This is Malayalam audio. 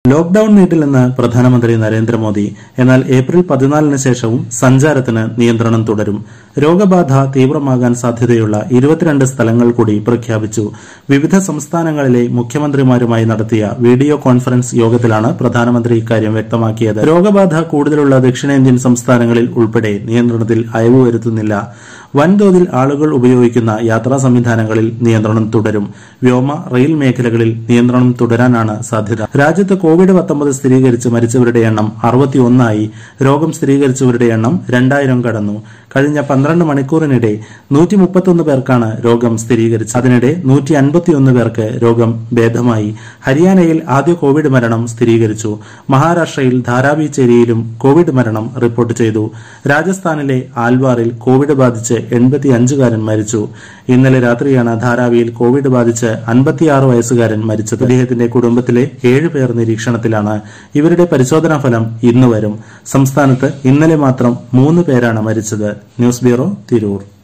ലോക്ഡൌൺ നീട്ടില്ലെന്ന് പ്രധാനമന്ത്രി നരേന്ദ്രമോദി എന്നാൽ ഏപ്രിൽ പതിനാലിന് ശേഷവും സഞ്ചാരത്തിന് നിയന്ത്രണം തുടരും രോഗബാധ തീവ്രമാകാൻ സാധ്യതയുള്ള ഇരുപത്തിരണ്ട് സ്ഥലങ്ങൾ കൂടി പ്രഖ്യാപിച്ചു വിവിധ സംസ്ഥാനങ്ങളിലെ മുഖ്യമന്ത്രിമാരുമായി നടത്തിയ വീഡിയോ കോൺഫറൻസ് യോഗത്തിലാണ് പ്രധാനമന്ത്രി ഇക്കാര്യം വ്യക്തമാക്കിയത് രോഗബാധ കൂടുതലുള്ള ദക്ഷിണേന്ത്യൻ സംസ്ഥാനങ്ങളിൽ ഉൾപ്പെടെ നിയന്ത്രണത്തിൽ അയവ് വരുത്തുന്നില്ല വൻതോതിൽ ആളുകൾ ഉപയോഗിക്കുന്ന യാത്രാ സംവിധാനങ്ങളിൽ നിയന്ത്രണം തുടരും വ്യോമ റെയിൽ മേഖലകളിൽ നിയന്ത്രണം തുടരാനാണ് സാധ്യത രാജ്യത്ത് കോവിഡ് പത്തൊമ്പത് സ്ഥിരീകരിച്ച് മരിച്ചവരുടെ എണ്ണം അറുപത്തിയൊന്നായി രോഗം സ്ഥിരീകരിച്ചവരുടെ എണ്ണം രണ്ടായിരം കടന്നു കഴിഞ്ഞ പന്ത്രണ്ട് മണിക്കൂറിനിടെ നൂറ്റി മുപ്പത്തൊന്ന് പേർക്കാണ് രോഗം സ്ഥിരീകരിച്ചത് അതിനിടെ നൂറ്റി അൻപത്തിയൊന്ന് പേർക്ക് രോഗം ഭേദമായി ഹരിയാനയിൽ ആദ്യ കോവിഡ് മരണം സ്ഥിരീകരിച്ചു മഹാരാഷ്ട്രയിൽ ധാരാവി ചേരിയിലും കോവിഡ് മരണം റിപ്പോർട്ട് ചെയ്തു രാജസ്ഥാനിലെ ആൽവാറിൽ കോവിഡ് ബാധിച്ച് എൺപത്തിയഞ്ചുകാരൻ മരിച്ചു ഇന്നലെ രാത്രിയാണ് ധാരാവിയിൽ കോവിഡ് ബാധിച്ച് അൻപത്തിയാറ് വയസ്സുകാരൻ മരിച്ചത് അദ്ദേഹത്തിന്റെ കുടുംബത്തിലെ ഏഴ് പേർ നിരീക്ഷണത്തിലാണ് ഇവരുടെ പരിശോധനാ ഫലം ഇന്ന് വരും സംസ്ഥാനത്ത് ഇന്നലെ മാത്രം മൂന്ന് പേരാണ് മരിച്ചത് ന്യൂസ് ബ്യൂറോ തിരൂർ